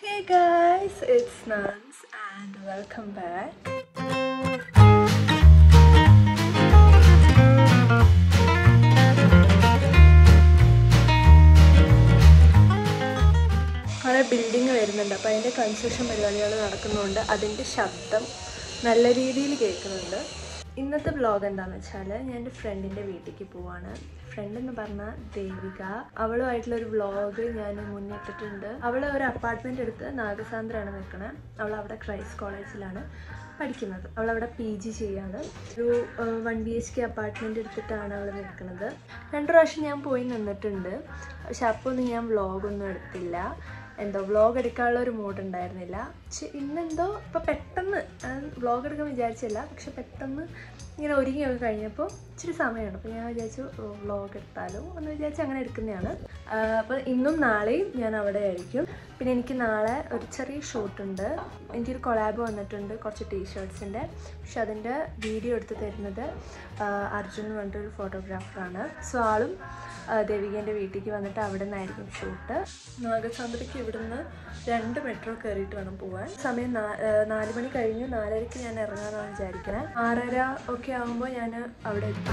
Hey guys, it's Nance and welcome back. കുറേ building വരുന്നുണ്ട് അപ്പോൾ അതിൻ്റെ കൺസ്ട്രക്ഷൻ പരിപാടികൾ നടക്കുന്നുണ്ട് അതിൻ്റെ ശബ്ദം നല്ല രീതിയിൽ കേൾക്കുന്നുണ്ട് ഇന്നത്തെ വ്ലോഗ് എന്താണെന്ന് വെച്ചാൽ ഞാൻ എൻ്റെ ഫ്രണ്ടിൻ്റെ വീട്ടിലേക്ക് പോവാണ് ഫ്രണ്ട് എന്ന് പറഞ്ഞാൽ ദേവിക അവളുമായിട്ടുള്ള ഒരു വ്ലോഗ് ഞാൻ മുന്നിട്ടിട്ടുണ്ട് അവൾ ഒരു അപ്പാർട്ട്മെൻ്റ് എടുത്ത് നാഗസാന്ദ്രയാണ് നിൽക്കണത് അവൾ അവിടെ ക്രൈസ്റ്റ് കോളേജിലാണ് പഠിക്കുന്നത് അവൾ അവിടെ പി ജി ചെയ്യാണ് ഒരു one B H K apartment എടുത്തിട്ടാണ് അവൾ നിൽക്കുന്നത് രണ്ട് പ്രാവശ്യം ഞാൻ പോയി നിന്നിട്ടുണ്ട് പക്ഷെ അപ്പോൾ ഒന്നും ഞാൻ വ്ളോഗൊന്നും എടുത്തില്ല എന്തോ വ്ളോഗ് എടുക്കാനുള്ള ഒരു മൂഡ് ഉണ്ടായിരുന്നില്ല പക്ഷെ ഇന്നെന്തോ ഇപ്പം പെട്ടെന്ന് വ്ളോഗ് എടുക്കാൻ വിചാരിച്ചില്ല പക്ഷെ പെട്ടെന്ന് ഇങ്ങനെ ഒരുങ്ങിയൊക്കെ കഴിഞ്ഞപ്പോൾ ഇച്ചിരി സമയമാണ് അപ്പോൾ ഞാൻ വിചാരിച്ചു വ്ളോഗ് എടുത്താലോ എന്ന് വിചാരിച്ച് അങ്ങനെ എടുക്കുന്നതാണ് അപ്പോൾ ഇന്നും നാളെയും ഞാൻ അവിടെ ആയിരിക്കും പിന്നെ എനിക്ക് നാളെ ഒരു ചെറിയ ഷൂട്ടുണ്ട് എനിക്കൊരു കൊളാബ് വന്നിട്ടുണ്ട് കുറച്ച് ടീഷർട്സിൻ്റെ പക്ഷെ അതിൻ്റെ വീഡിയോ എടുത്ത് തരുന്നത് ആ, അർജുൻ എന്ന് പറഞ്ഞിട്ടൊരു ഫോട്ടോഗ്രാഫറാണ് സോ ആളും ആ, ദേവികേൻ്റെ വീട്ടിലേക്ക് വന്നിട്ട് അവിടെ നിന്നായിരിക്കും ഷൂട്ട് നാഗസാന്ദ്രയ്ക്ക് ഇവിടുന്ന് രണ്ട് മെട്രോ കയറിയിട്ട് വേണം പോകാൻ സമയം നാ- ആ, നാല് മണി കഴിഞ്ഞു നാലരയ്ക്ക് ഞാൻ ഇറങ്ങാമെന്നാണ് വിചാരിക്കണേ ആറര ഒക്കെ ആകുമ്പോൾ ഞാൻ അവിടെ എത്തും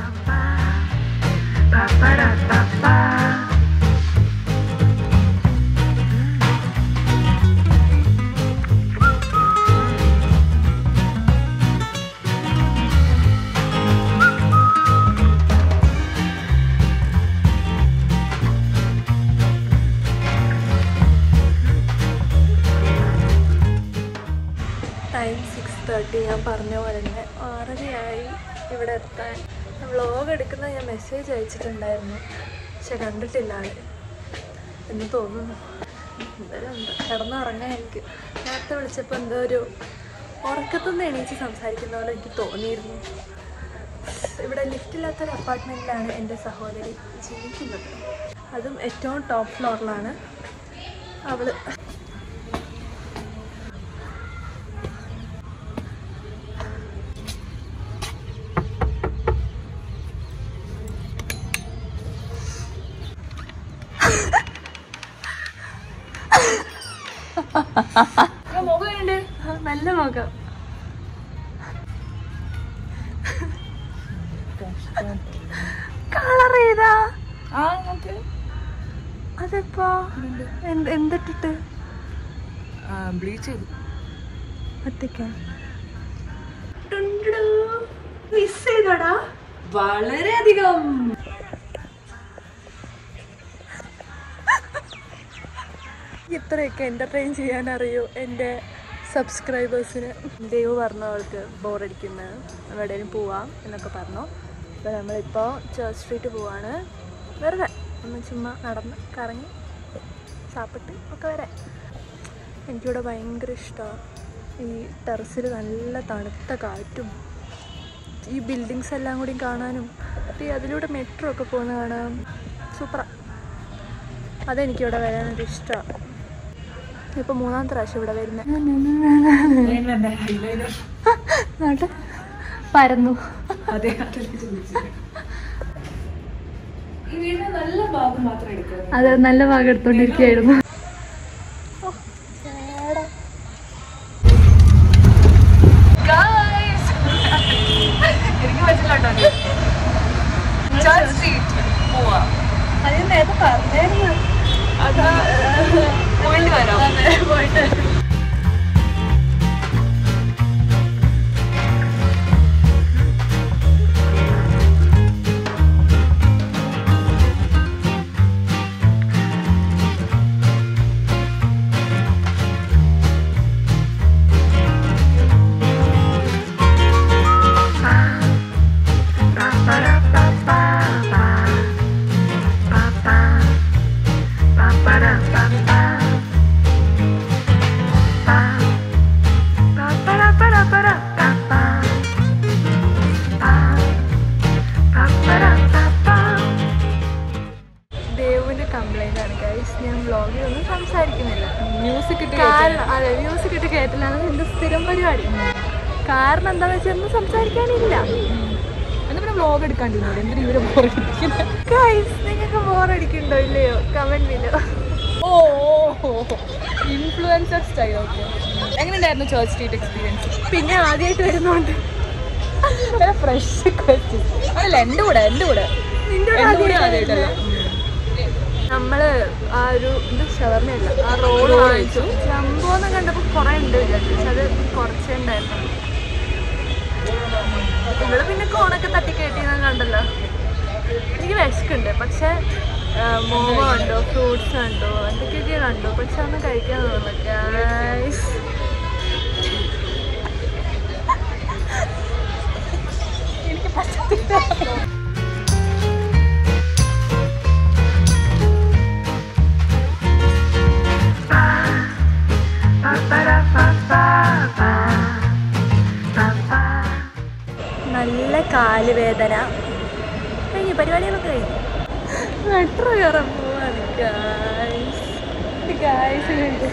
ടൈം സിക്സ് തേർട്ടി ഞാൻ പറഞ്ഞ പോലെ തന്നെ ആറരയായി ഇവിടെ എത്താൻ വ്ളോഗ് എടുക്കുന്ന ഞാൻ മെസ്സേജ് അയച്ചിട്ടുണ്ടായിരുന്നു പക്ഷെ കണ്ടിട്ടില്ല ആള് എന്ന് തോന്നുന്നു എന്തായാലും എന്താ കിടന്നുറങ്ങായിരിക്കും നേരത്തെ വിളിച്ചപ്പോൾ എന്തോ ഒരു ഉറക്കത്തുനിന്ന് എണീച്ച് സംസാരിക്കുന്ന പോലെ എനിക്ക് തോന്നിയിരുന്നു ഇവിടെ ലിഫ്റ്റില്ലാത്തൊരു അപ്പാർട്ട്മെൻറ്റിലാണ് എൻ്റെ സഹോദരി ജീവിക്കുന്നത് അതും ഏറ്റവും ടോപ്പ് ഫ്ലോറിലാണ് അവള് മുഖമുണ്ട് നല്ല മുഖം കളർ ചെയ്താ ആ നമുക്ക് അതെപ്പോ എന്ത് എന്തിട്ടിട്ട് ബ്ലീച്ച് ചെയ്തു ഒറ്റയ്ക്ക മിസ് ചെയ്തോടാ വളരെയധികം ഇത്രയൊക്കെ എൻ്റർടൈൻ ചെയ്യാൻ അറിയൂ എൻ്റെ സബ്സ്ക്രൈബേഴ്സിന് ദേവ് പറഞ്ഞു അവൾക്ക് ബോറടിക്കുന്ന എവിടെയും പോവാം എന്നൊക്കെ പറഞ്ഞു അപ്പോൾ നമ്മളിപ്പോൾ ചേർച്ച് സ്ട്രീറ്റ് പോവാണ് വെറുതെ ഒന്ന് ചുമ്മാ നടന്ന് കറങ്ങി സാപ്പിട്ട് ഒക്കെ വരാം എനിക്കിവിടെ ഭയങ്കര ഇഷ്ടമാണ് ഈ ടെറസിൽ നല്ല തണുത്ത കാറ്റും ഈ ബിൽഡിങ്സ് എല്ലാം കൂടി കാണാനും ഈ അതിലൂടെ മെട്രോ ഒക്കെ പോകുന്ന കാണാൻ സൂപ്പറാണ് അതെനിക്കിവിടെ വരാനൊരു ഇഷ്ടമാണ് ഇപ്പം മൂന്നാമത്തെ പ്രാവശ്യം ഇവിടെ വരുന്നത് എന്നിട്ട് പരന്നു അതെ അതല്ലേ ചോദിച്ചത് ഈ വീടിന്റെ നല്ല ഭാഗം മാത്രം എടുക്കുക അത് നല്ല ഭാഗം എടുത്തോണ്ടിരിക്കുകയായിരുന്നു എനിക്ക് പറ്റില്ല ചർച്ച് സ്ട്രീറ്റ് പോവാ അത് നേരത്തെ പറഞ്ഞായിരുന്നു അതാ പോയിട്ട് വരാം പോയിട്ട് ദേവുവിന്റെ കംപ്ലൈന്റ് ആണ് ഗൈസ് ഞാൻ വ്ളോഗിൽ ഒന്നും സംസാരിക്കുന്നില്ല മ്യൂസിക് ഇട്ട് കാരണം അതെ മ്യൂസിക് ഇട്ട് കേട്ടില്ലാണ് എന്റെ സ്ഥിരം പരിപാടി കാരണം എന്താണെന്ന് വെച്ചാൽ ഒന്നും സംസാരിക്കാനില്ല എന്നാ പിന്നെ വ്ലോഗ് എടുക്കാണ്ടിരുന്നോളൂ എന്തിനാ ഇവരെ ബോറടിക്കുന്നത് ഗൈസ് നിങ്ങൾക്ക് ബോറടിക്കുന്നുണ്ടോ ഇല്ലയോ comment below oh influencer style okay എങ്ങനെയുണ്ടായിരുന്നു ചേർച്ച് സ്ട്രീറ്റ് എക്സ്പീരിയൻസ് പിന്നെ ആദ്യമായിട്ട് വരുന്നോണ്ട് ഫ്രഷ് ക്വസ്റ്റ്യൻ അതല്ല എൻ്റെ കൂടെ എൻ്റെ കൂടെ നിന്റെ എൻ്റെ കൂടെ ആദ്യമായിട്ടല്ല നമ്മള് ആ ഒരു ഇത് ഷവർമയല്ല ആ റോള് വാങ്ങിച്ചു ജംബോന്ന് കണ്ടപ്പോ കുറെ ഉണ്ട് വിചാരിച്ചു പക്ഷെ അത് കുറച്ചേ ഉണ്ടായിരുന്നു ഇവള് പിന്നെ കോണൊക്കെ തട്ടിക്കേട്ടിന്ന് കണ്ടല്ലോ എനിക്ക് വിശക്കുണ്ട് പക്ഷെ മോമോ കണ്ടോ ഫ്രൂട്ട്സ് കണ്ടോ എന്തൊക്കെയൊക്കെ കണ്ടു പക്ഷെ ഒന്നും കഴിക്കാൻ തോന്നുന്നു ഗൈസ് നല്ല കാലുവേദന കഴിഞ്ഞു പരിപാടികളൊക്കെ കഴിഞ്ഞു മെട്രോ കയറാൻ പോവാണ് ഗായ്സ് ഗായ്സ് ഉണ്ട്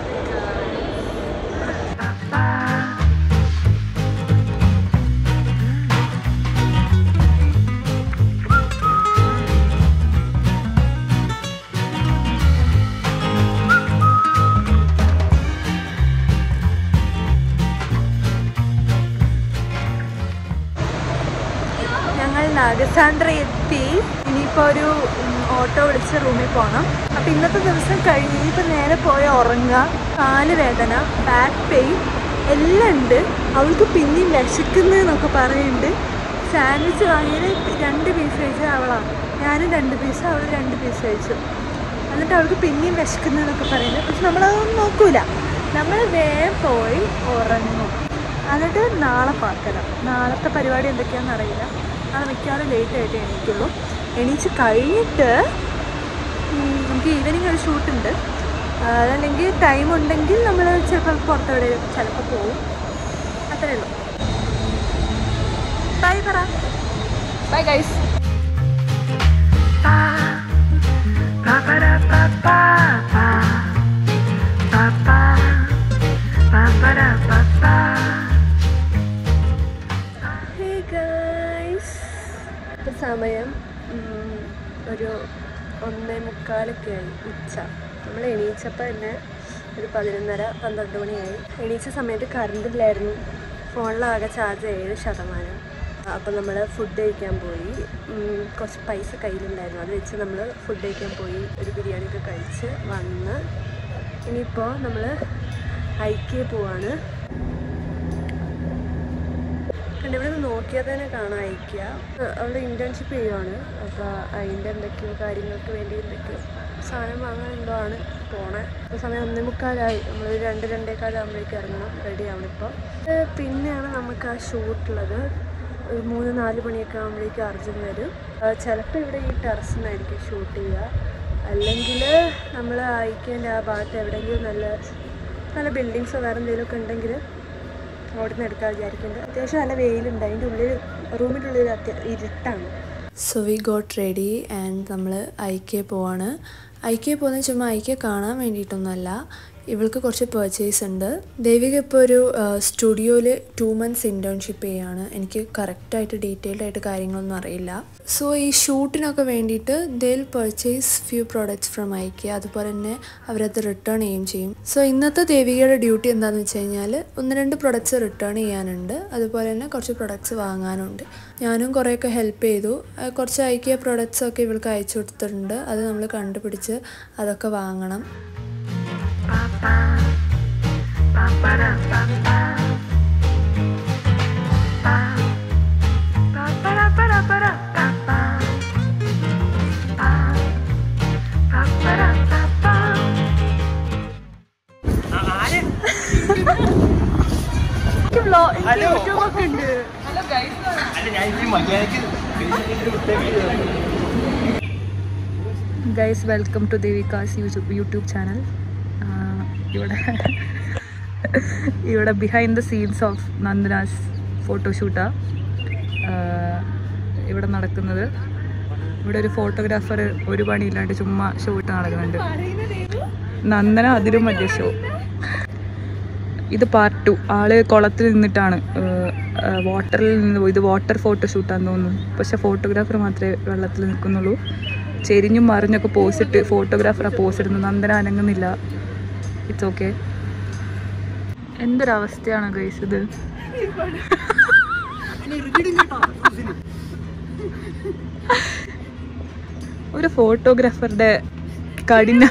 ഞങ്ങൾ നാഗസാന്ദ്ര എത്തി ഇനിയിപ്പോൾ ഒരു ഉം, ഓട്ടോ വിളിച്ച് റൂമിൽ പോകണം അപ്പം ഇന്നത്തെ ദിവസം കഴിഞ്ഞ് ഇനിയിപ്പോൾ നേരെ പോയ ഉറങ്ങുക കാല് വേദന ബാക്ക് പെയിൻ എല്ലാം ഉണ്ട് അവൾക്ക് പിന്നെയും വിശക്കുന്നതെന്നൊക്കെ പറയുന്നുണ്ട് സാൻഡ്വിച്ച് വാങ്ങിയത് രണ്ട് പീസ് കഴിച്ചത് അവളാണ് ഞാനും രണ്ട് പീസ് അവൾ രണ്ട് പീസ് കഴിച്ചു എന്നിട്ട് അവൾക്ക് പിന്നെയും വിശക്കുന്നതെന്നൊക്കെ പറയുന്നത് പക്ഷെ നമ്മളതൊന്നും നോക്കൂല നമ്മൾ വേഗം പോയി ഉറങ്ങും എന്നിട്ട് നാളെ പാർക്കണം നാളത്തെ പരിപാടി എന്തൊക്കെയാണെന്ന് അറിയില്ല നാളെ മിക്കവാറും ലേറ്റ് ആയിട്ട് എണീക്കുള്ളൂ എണീച്ച് കഴിഞ്ഞിട്ട് ഉം, നമുക്ക് ഈവനിങ് ഒരു ഷൂട്ടുണ്ട് അതല്ലെങ്കിൽ ടൈം ഉണ്ടെങ്കിൽ നമ്മൾ ചിലപ്പോൾ പുറത്തെവിടെ ചിലപ്പോൾ പോകും അത്രേ ഉള്ളൂ ബൈ പറ ബൈ ഗൈസ് Hey guys. ഇപ്പൊ സമയം ഉം, ഒരു ഒന്നേ മുക്കാലൊക്കെ ആയി ഉച്ച നമ്മൾ എണീച്ചപ്പോൾ തന്നെ ഒരു പതിനൊന്നര പന്ത്രണ്ട് മണിയായി എണീച്ച സമയത്ത് കറണ്ട് ഇല്ലായിരുന്നു ഫോണിലാകെ ചാർജ് ഏഴ് ശതമാനം അപ്പം നമ്മൾ ഫുഡ് കഴിക്കാൻ പോയി ഉം, കുറച്ച് പൈസ കയ്യിലുണ്ടായിരുന്നു അത് വെച്ച് നമ്മൾ ഫുഡ് കഴിക്കാൻ പോയി ഒരു ബിരിയാണി ഒക്കെ കഴിച്ച് വന്ന് ഇനിയിപ്പോൾ നമ്മൾ ഐക്യ പോവാണ് കണ്ട് ഇവിടെ നിന്ന് നോക്കിയാൽ തന്നെ കാണാൻ അയക്കുക അവളുടെ ഇന്റേൺഷിപ്പ് ചെയ്യുവാണ് അപ്പോൾ അതിൻ്റെ എന്തൊക്കെയോ കാര്യങ്ങൾക്ക് വേണ്ടി എന്തൊക്കെയോ സാധനം വാങ്ങാൻ എന്തോ ആണ് പോണേ ഇപ്പോൾ സമയം ഒന്നേ മുക്കാലായി നമ്മൾ രണ്ട് രണ്ടേക്കാലാകുമ്പോഴേക്ക് ഇറങ്ങണം റെഡി ആവണം ഇപ്പോൾ പിന്നെയാണ് നമുക്ക് ആ ഷൂട്ടുള്ളത് ഒരു മൂന്ന് നാല് മണിയൊക്കെ ആകുമ്പോഴേക്കും അർജുൻ വരും ചിലപ്പോൾ ഇവിടെ ഈ ടെറസിനായിരിക്കും ഷൂട്ട് ചെയ്യുക അല്ലെങ്കിൽ നമ്മൾ അയക്കേണ്ട ആ ഭാഗത്ത് എവിടെയെങ്കിലും നല്ല നല്ല ബിൽഡിങ്സോ വേറെ എന്തെങ്കിലുമൊക്കെ ഉണ്ടെങ്കിൽ അവിടെ നിന്ന് എടുക്കാൻ വിചാരിക്കുന്നുണ്ട് അത്യാവശ്യം നല്ല വെയിലുണ്ട് അതിൻ്റെ ഉള്ളിൽ റൂമിൻ്റെ ഉള്ളിൽ അത്യ ഇരുട്ടാണ് so we got ready and നമ്മൾ ഐക്യ പോവാണ് ഐക്യ പോകുന്നത് ചുമ്മാ ഐക്യ കാണാൻ വേണ്ടിയിട്ടൊന്നുമല്ല ഇവൾക്ക് കുറച്ച് പർച്ചേസ് ഉണ്ട് ദേവിക ഇപ്പോൾ ഒരു സ്റ്റുഡിയോയിൽ ടു മന്ത്സ് ഇൻറ്റേൺഷിപ്പ് ചെയ്യാണ് എനിക്ക് കറക്റ്റായിട്ട് ഡീറ്റെയിൽഡ് ആയിട്ട് കാര്യങ്ങളൊന്നും അറിയില്ല സോ ഈ ഷൂട്ടിനൊക്കെ വേണ്ടിയിട്ട് ദിൽ purchase few products from IKEA അതുപോലെ തന്നെ അവരത് റിട്ടേൺ ചെയ്യുകയും ചെയ്യും സോ ഇന്നത്തെ ദേവികയുടെ ഡ്യൂട്ടി എന്താണെന്ന് വെച്ച് കഴിഞ്ഞാൽ ഒന്ന് രണ്ട് പ്രൊഡക്ട്സ് റിട്ടേൺ ചെയ്യാനുണ്ട് അതുപോലെ തന്നെ കുറച്ച് പ്രൊഡക്ട്സ് വാങ്ങാനുണ്ട് ഞാനും കുറേയൊക്കെ ഹെൽപ്പ് ചെയ്തു ആ, കുറച്ച് ഐക്യ പ്രൊഡക്ട്സ് ഒക്കെ ഇവൾക്ക് അയച്ചു കൊടുത്തിട്ടുണ്ട് അത് നമ്മൾ കണ്ടുപിടിച്ച് അതൊക്കെ വാങ്ങണം യൂട്യൂബൊക്കെ ഉണ്ട് hello guys guys welcome to Devika's YouTube YouTube channel ഇവിടെ ഇവിടെ behind the scenes of Nandana's ഫോട്ടോഷൂട്ടാണ് ഇവിടെ നടക്കുന്നത് ഇവിടെ ഒരു ഫോട്ടോഗ്രാഫർ ഒരു പണിയില്ലാണ്ട് ചുമ്മാ ഷൂട്ട് നടക്കുന്നുണ്ട് നന്ദന അതിലും വലിയ ഷോ ഇത് പാർട്ട് ടു ആള് കുളത്തിൽ നിന്നിട്ടാണ് വാട്ടറിൽ നിന്ന് ഇത് വാട്ടർ ഫോട്ടോഷൂട്ടാന്ന് തോന്നുന്നു പക്ഷെ ഫോട്ടോഗ്രാഫർ മാത്രമേ വെള്ളത്തിൽ നിൽക്കുന്നുള്ളൂ ചെരിഞ്ഞും മറിഞ്ഞൊക്കെ പോസ്റ്റ് ഇട്ട് ഫോട്ടോഗ്രാഫറെ പോസ്റ്റ് ഇടുന്നു നന്ദന അനങ്ങുന്നില്ല ഇറ്റ്സ് ഓക്കെ എന്തൊരവസ്ഥയാണ് ഗൈസ് ഇത് ഒരു ഫോട്ടോഗ്രാഫറുടെ കഠിന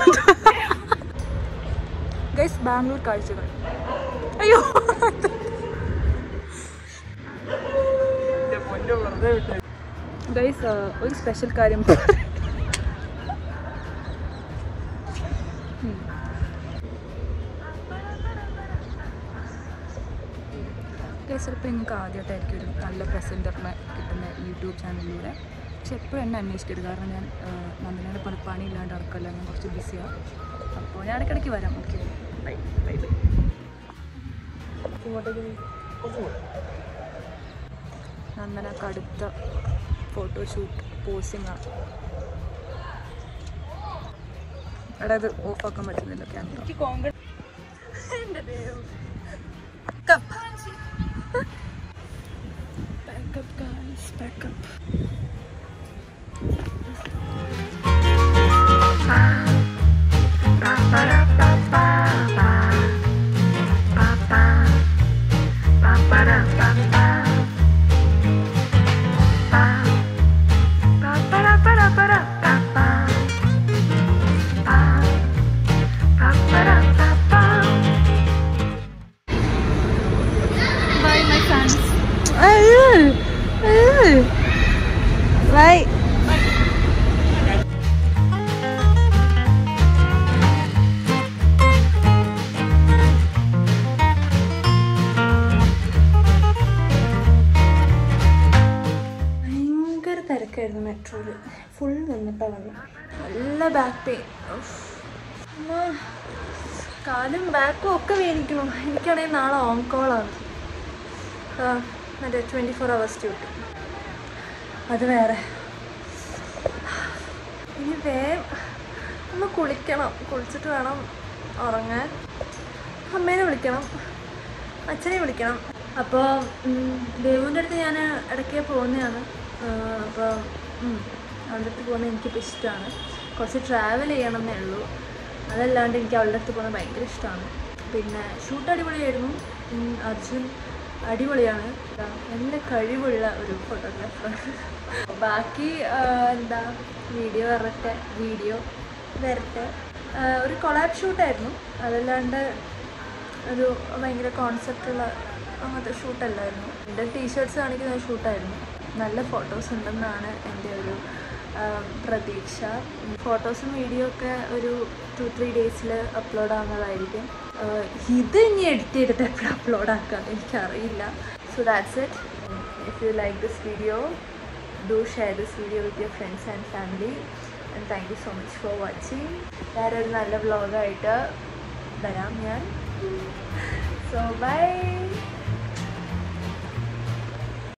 ഗൈസ് ബാംഗ്ലൂർ കാഴ്ചകൾ അയ്യോ ഗൈസ് ഒരു സ്പെഷ്യൽ കാര്യം ഗൈസ് ചിലപ്പോൾ നിങ്ങൾക്ക് ആദ്യമായിട്ടായിരിക്കും ഒരു നല്ല പ്രസൻറ്ററിനെ കിട്ടുന്ന യൂട്യൂബ് ചാനലിലൂടെ പക്ഷെ എപ്പോഴും എന്നെ അന്വേഷിക്കരുത് കാരണം ഞാൻ നന്ദനയുടെ പണി പണിയില്ലാണ്ട് നടക്കല്ല ഞാൻ കുറച്ച് ബിസിയാണ് അപ്പോൾ ഞാൻ ഇടയ്ക്കിടയ്ക്ക് വരാം okay bye bye bye Nandana കടുത്ത ഫോട്ടോഷൂട്ട് പോസിങ് ആണ് എടാ ഇത് ഓഫാക്കാൻ പറ്റുന്നില്ല camera Backup guys, backup. Bye, my fans. Bye. ഭയങ്കര തിരക്കായിരുന്നു മെട്രോയിൽ ഫുൾ നിന്നിട്ടാണ് വന്നു നല്ല ബാക്ക് പെയിൻ കാലും ബാക്കും ഒക്കെ വേദനിക്കണു എനിക്കാണെങ്കിൽ നാളെ ഓൺ കോളാണ് മറ്റേ ട്വൻറ്റി ഫോർ അവേഴ്സ് ഡ്യൂട്ടി അത് വേറെ ഇനി വേഗം ഒന്ന് കുളിക്കണം കുളിച്ചിട്ട് വേണം ഉറങ്ങാൻ അമ്മേനെ വിളിക്കണം അച്ഛനെ വിളിക്കണം അപ്പോൾ ദേവുവിൻ്റെ അടുത്ത് ഞാൻ ഇടയ്ക്ക് പോകുന്നതാണ് അപ്പോൾ അവളുടെ അടുത്ത് പോകുന്നത് എനിക്കിപ്പോൾ ഇഷ്ടമാണ് കുറച്ച് ട്രാവൽ ചെയ്യണം എന്നേ ഉള്ളൂ അതല്ലാണ്ട് എനിക്ക് അവളുടെ അടുത്ത് പോകുന്നത് ഭയങ്കര ഇഷ്ടമാണ് പിന്നെ ഷൂട്ട് അടിപൊളിയായിരുന്നു ഉം, അർജുൻ അടിപൊളിയാണ് നല്ല കഴിവുള്ള ഒരു ഫോട്ടോഗ്രാഫർ ബാക്കി ആ, എന്താ വീഡിയോ വരട്ടെ വീഡിയോ വരട്ടെ ആ, ഒരു കൊളാബ് ഷൂട്ടായിരുന്നു അതല്ലാണ്ട് ഒരു ഭയങ്കര കോൺസെപ്റ്റുള്ള അങ്ങനത്തെ ഷൂട്ടല്ലായിരുന്നു എൻ്റെ ടീഷർട്സ് കാണിക്കുന്ന ഷൂട്ടായിരുന്നു നല്ല ഫോട്ടോസ് ഉണ്ടെന്നാണ് എൻ്റെ ഒരു ആ, പ്രതീക്ഷ ഫോട്ടോസും വീഡിയോ ഒക്കെ ഒരു ടു ത്രീ ഡേയ്സിൽ അപ്ലോഡ് ആവുന്നതായിരിക്കും ആ, ഇത് ഇനി എഡിറ്റ് ചെയ്തിട്ട് എപ്പോഴും അപ്ലോഡ് ആക്കാം എനിക്കറിയില്ല so that's it if you like this video do share this video with your friends and family and thank you so much for watching വേറെ ഒരു നല്ല വ്ളോഗായിട്ട് വരാം ഞാൻ സോ ബൈ